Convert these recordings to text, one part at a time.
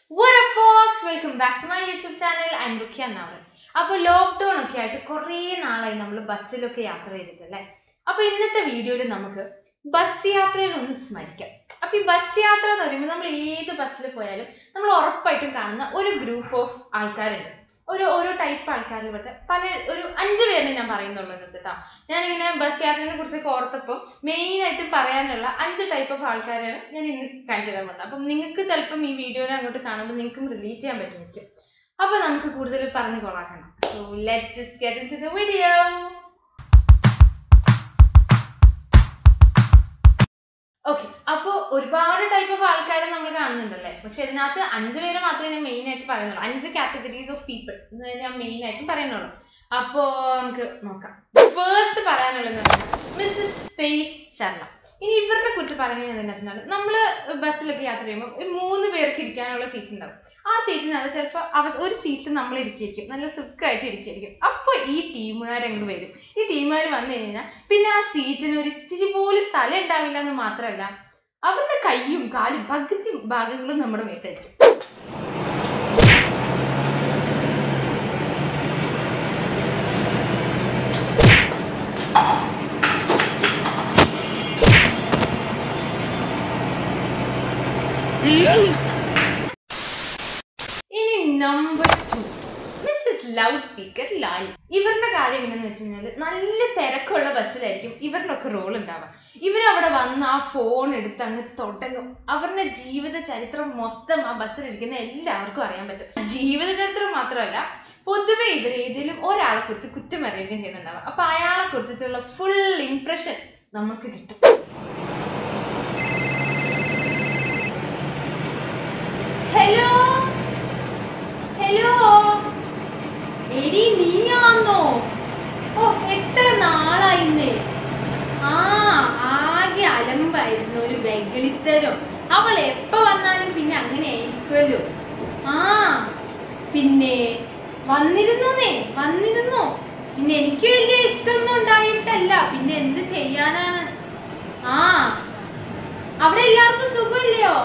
What up, folks? Welcome back to my YouTube channel. I'm Rukia Navar. അപ്പോൾ lockdown ഒക്കെ ആയിട്ട് കുറേ നാളായി നമ്മൾ ബസ്സിലൊക്കെ യാത്ര ചെയ്തിട്ടല്ലേ അപ്പോൾ ഇന്നത്തെ വീഡിയോയിൽ നമുക്ക് ബസ് യാത്രയിൽ ഒന്ന് സ്മരിക്കാം അപ്പോൾ ഈ ബസ് യാത്ര എന്ന് പറയുമ്പോൾ നമ്മൾ ഏത് ബസ്സിൽ പോയാലും നമ്മൾ ഉറപ്പായിട്ടും കാണുന്ന ഒരു ഗ്രൂപ്പ് ഓഫ് ആൾക്കാരുണ്ട് ഒരു ഓരോ ടൈപ്പ് ആൾക്കാരിൽ പെട്ട് പല ഒരു അഞ്ച് പേരിനെ ഞാൻ പറയുന്നുള്ളൂ കേട്ടോ ഞാനിങ്ങനെ ബസ് യാത്രയെ കുറിച്ചൊക്കെ ഓർത്തപ്പോൾ മെയിനായിട്ട് പറയാനുള്ള അഞ്ച് ടൈപ്പ് ഓഫ് ആൾക്കാരെയാണ് ഞാൻ ഇന്ന് കാണിച്ചു തരാൻ വന്നത് അപ്പം നിങ്ങൾക്ക് ചിലപ്പം ഈ വീഡിയോയിൽ അങ്ങോട്ട് കാണുമ്പോൾ നിങ്ങൾക്കും റിലേറ്റ് ചെയ്യാൻ പറ്റുമായിരിക്കും അപ്പോൾ നമുക്ക് കൂടുതൽ പറഞ്ഞു കൊള്ളാക്കണം so let's just get in to the video okay അപ്പോൾ ഒരുപാട് ടൈപ്പ് ഓഫ് ആൾക്കാരെ നമ്മൾ കാണുന്നുണ്ടല്ലേ പക്ഷെ ഇതിനകത്ത് അഞ്ച് പേര് മാത്രമേ ഞാൻ മെയിൻ ആയിട്ട് പറയുന്നുള്ളൂ അഞ്ച് കാറ്റഗറീസ് ഓഫ് പീപ്പിൾ ഞാൻ മെയിൻ ആയിട്ടും പറയുന്നുള്ളൂ അപ്പോൾ നമുക്ക് നോക്കാം ഫേസ്റ്റ് പറയാനുള്ളത് മിസ്സസ് സ്പേസ് ശർമ്മ ഇനി ഇവരുടെ കുറിച്ച് പറയുന്നത് എന്താണെന്ന് വെച്ചാൽ നമ്മൾ ബസ്സിലൊക്കെ യാത്ര ചെയ്യുമ്പോൾ ഒരു മൂന്ന് പേർക്ക് ഇരിക്കാനുള്ള സീറ്റ് ഉണ്ടാവും ആ സീറ്റിനകത്ത് ചിലപ്പോൾ അവ ഒരു സീറ്റിൽ നമ്മൾ ഇരിക്കുകയായിരിക്കും നല്ല സുഖമായിട്ട് ഇരിക്കുകയായിരിക്കും അപ്പോൾ ഈ ടീമുകാരങ്ങോട്ട് വരും ഈ ടീമുകാർ വന്നു കഴിഞ്ഞാൽ പിന്നെ ആ സീറ്റിന് ഒരു ഇത്തിരി പോലും സ്ഥലം ഉണ്ടാവില്ല എന്ന് മാത്രമല്ല അവരുടെ കൈയും കാലും പകുതി ഭാഗങ്ങളും നമ്മുടെ മേത്തായിരിക്കും ഇനി number two missus loud speaker Lali ഇവരുടെ കാര്യം എങ്ങനെയാന്ന് വെച്ച് കഴിഞ്ഞാൽ നല്ല തിരക്കുള്ള ബസ്സിലായിരിക്കും ഇവരുടെ ഒക്കെ റോൾ ഉണ്ടാവുക ഇവരവിടെ വന്ന് ആ ഫോൺ എടുത്ത് അങ്ങ് തുടങ്ങും അവരുടെ ജീവിത ചരിത്രം മൊത്തം ആ ബസ്സിലിരിക്കുന്ന എല്ലാവർക്കും അറിയാൻ പറ്റും ജീവിത ചരിത്രം മാത്രമല്ല പൊതുവെ ഇവർ ഏതെങ്കിലും ഒരാളെ കുറിച്ച് കുറ്റം അറിയുകയും ചെയ്യുന്നുണ്ടാവുക അപ്പൊ അയാളെ കുറിച്ചിട്ടുള്ള ഫുൾ ഇംപ്രഷൻ നമുക്ക് കിട്ടും ഹലോ ഹലോ എടി നീയാന്നോ ഓ എത്ര നാളായിന്നേ ആ ആകെ അലമ്പായിരുന്നു ഒരു വെകളിത്തരം അവൾ എപ്പോ വന്നാലും പിന്നെ അങ്ങനെ ആയിരിക്കുമല്ലോ ആ പിന്നെ വന്നിരുന്നോന്നേ വന്നിരുന്നോ പിന്നെ എനിക്ക് വലിയ ഇഷ്ടമൊന്നും ഉണ്ടായിട്ടല്ല പിന്നെ എന്ത് ചെയ്യാനാണ് ആ അവിടെ എല്ലാവർക്കും സുഖമില്ലയോ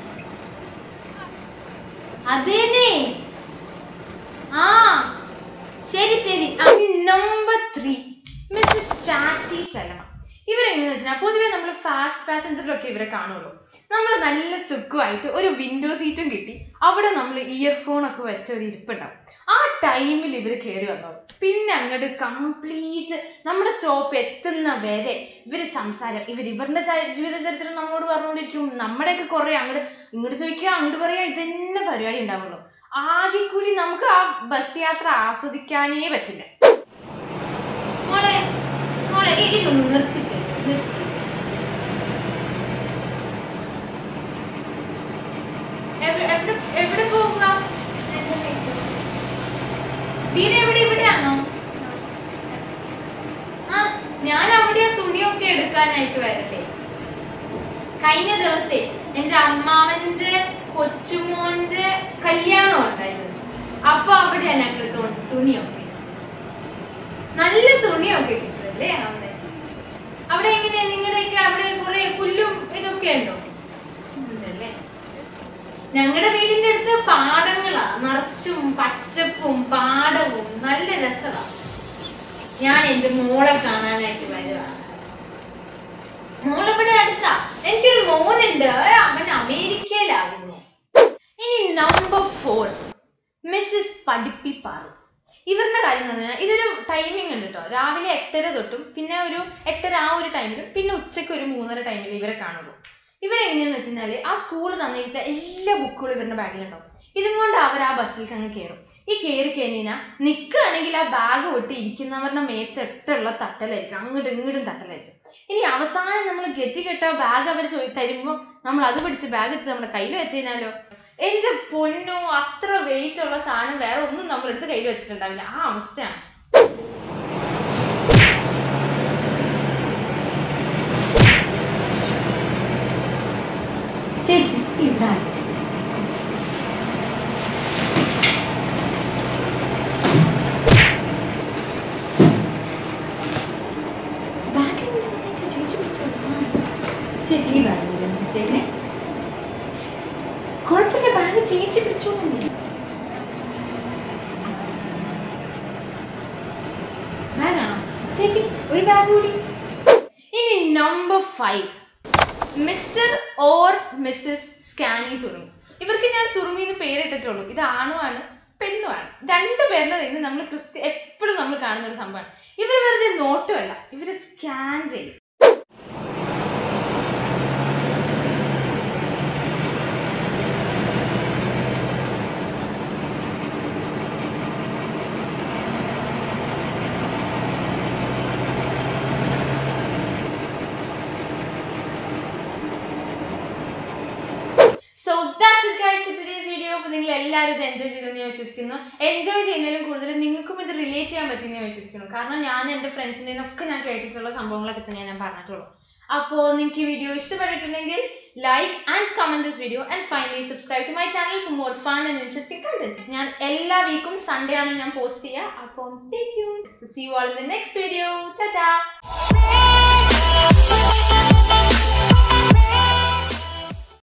അതേനെ ആ ശരി ശരി നമ്പർ ത്രീ മിസ്സസ് ചാറ്റി ചലമ ഇവരെങ്ങനെയാന്ന് വെച്ചാൽ പൊതുവെ നമ്മൾ ഫാസ്റ്റ് പാസഞ്ചറിലൊക്കെ ഇവരെ കാണുള്ളൂ നമ്മൾ നല്ല സുഖമായിട്ട് ഒരു വിൻഡോ സീറ്റും കിട്ടി അവിടെ നമ്മൾ ഇയർഫോൺ ഒക്കെ വെച്ച ഒരു ഇരിപ്പുണ്ടാവും ആ ടൈമിൽ ഇവർ കയറി വന്നോളും പിന്നെ അങ്ങോട്ട് കംപ്ലീറ്റ് നമ്മുടെ സ്റ്റോപ്പ് എത്തുന്ന വരെ ഇവർ സംസാരം ഇവർ ഇവരുടെ ച- ജീവിത ചരിത്രം നമ്മളോട് പറഞ്ഞുകൊണ്ടിരിക്കും നമ്മുടെയൊക്കെ കുറേ അങ്ങോട്ട് ഇങ്ങോട്ട് ചോദിക്കുക അങ്ങോട്ട് പറയാ ഇതന്നെ പരിപാടി ഉണ്ടാവുള്ളൂ ആകെ കൂടി നമുക്ക് ആ ബസ് യാത്ര ആസ്വദിക്കാനേ പറ്റില്ല മോളെ മോളെ ഇ- ഇതൊന്ന് നിർത്തിക്കോ നിർത്തി എവിടെ എവിടെ എവിടെ പോകുക വീട് എവിടെ ഇവിടെയാണോ ആ ഞാൻ അവിടെ ആ തുണിയൊക്കെ എടുക്കാനായിട്ട് വരട്ടെ കഴിഞ്ഞ ദിവസേ എന്റെ അമ്മാവന്റെ കൊച്ചുമോന്റെ കല്യാണം ഉണ്ടായിരുന്നു അപ്പൊ അവിടെയാ ഞങ്ങള് തു- തുണിയൊക്കെ നല്ല തുണിയൊക്കെ കിട്ടുമല്ലേ അവിടെ അവിടെ എങ്ങനെയാ നിങ്ങളുടെയൊക്കെ അവിടെ കുറെ പുല്ലും ഇതൊക്കെ ഉണ്ടോ ഉണ്ടല്ലേ ഞങ്ങളുടെ വീടിന്റെ അടുത്ത് പാടങ്ങളാ നിറച്ചും പച്ചപ്പും പാടവും നല്ല രസമാ ഞാൻ എന്റെ മോളെ കാണാനായിട്ട് വരുവാ മോളിവിടെ അടുത്താ എനിക്കൊരു മോനുണ്ട് അവൻ അമേരിക്കയിലാകുന്നേ ഇനി നമ്പർ ഫോർ മിസ്സസ് പഠിപ്പിപ്പാറു ഇവരുടെ കാര്യം എന്ന് പറഞ്ഞാൽ ഇതൊരു ടൈമിംഗ് ഉണ്ട് കേട്ടോ രാവിലെ എട്ടര തൊട്ടും പിന്നെ ഒരു എട്ടര ആ ഒരു ടൈമിലും പിന്നെ ഉച്ചയ്ക്ക് ഒരു മൂന്നര ടൈമിൽ ഇവരെ കാണുള്ളൂ ഇവരെങ്ങനെയാന്ന് വെച്ചാൽ ആ സ്കൂൾ തന്നിരുത്ത എല്ലാ ബുക്കുകളും ഇവരുടെ ബാഗിലുണ്ടാവും ഇതും കൊണ്ട് അവർ ആ ബസ്സിലേക്ക് അങ്ങ് കയറും ഈ കയറി കഴിഞ്ഞാൽ നിൽക്കുകയാണെങ്കിൽ ആ ബാഗ് വിട്ട് ഇരിക്കുന്നവരുടെ മേത്തിട്ടുള്ള തട്ടലായിരിക്കും അങ്ങോട്ടും ഇങ്ങോട്ടും തട്ടലായിരിക്കും ഇനി അവസാനം നമ്മൾ ഗതി കെട്ട ബാഗ് അവർ ചോദി തരുമ്പോൾ നമ്മൾ അത് പിടിച്ച് ബാഗ് എടുത്ത് നമ്മുടെ കയ്യിൽ വെച്ച് കഴിഞ്ഞാലോ എന്റെ പൊന്നോ അത്ര വെയിറ്റ് ഉള്ള സാധനം വേറെ ഒന്നും നമ്മൾ എടുത്ത് കയ്യിൽ വെച്ചിട്ടുണ്ടാവില്ല ആ അവസ്ഥയാണ് ചേച്ചി ഈ ബാഗ് ബാഗ് ചേച്ചി പിടിച്ചോ ചേച്ചി ഈ ബാഗ് ചേച്ചി കുഴപ്പമില്ല ബാഗ് ചേച്ചി പിടിച്ചോ കൂടി ഇനി number five mister or missus സ്കാനി സുറുമി ഇവർക്ക് ഞാൻ സുറുമി എന്ന് പേരിട്ടിട്ടുള്ളൂ ഇത് ആണുമാണ് പെണ്ണുമാണ് രണ്ടു പേരുടെ നിന്ന് നമ്മൾ കൃത്യ എപ്പോഴും നമ്മൾ കാണുന്ന ഒരു സംഭവമാണ് ഇവർ വെറുതെ നോട്ടുമല്ല ഇവർ സ്കാൻ ചെയ്യും so that's it guys for today's video അപ്പോൾ നിങ്ങൾ എല്ലാവരും ഇത് എൻജോയ് ചെയ്തെന്ന് ഞാൻ വിശ്വസിക്കുന്നു എൻജോയ് ചെയ്യുന്നതിലും കൂടുതൽ നിങ്ങൾക്കും ഇത് റിലേറ്റ് ചെയ്യാൻ പറ്റുമെന്ന് ഞാൻ വിശ്വസിക്കുന്നു കാരണം ഞാൻ എൻ്റെ ഫ്രണ്ട്സിൻ്റെ നിന്നൊക്കെ ഞാൻ കേട്ടിട്ടുള്ള സംഭവങ്ങളൊക്കെ തന്നെ ഞാൻ പറഞ്ഞിട്ടുള്ളൂ അപ്പോൾ നിങ്ങൾക്ക് ഈ വീഡിയോ ഇഷ്ടപ്പെട്ടിട്ടുണ്ടെങ്കിൽ like and comment this video and finally subscribe to my channel for more fun and interesting contents ഞാൻ എല്ലാ വീക്കും സൺഡേ ആണ് ഞാൻ പോസ്റ്റ് ചെയ്യുക അപ്പോൾ stay tune see you all in the next video Tata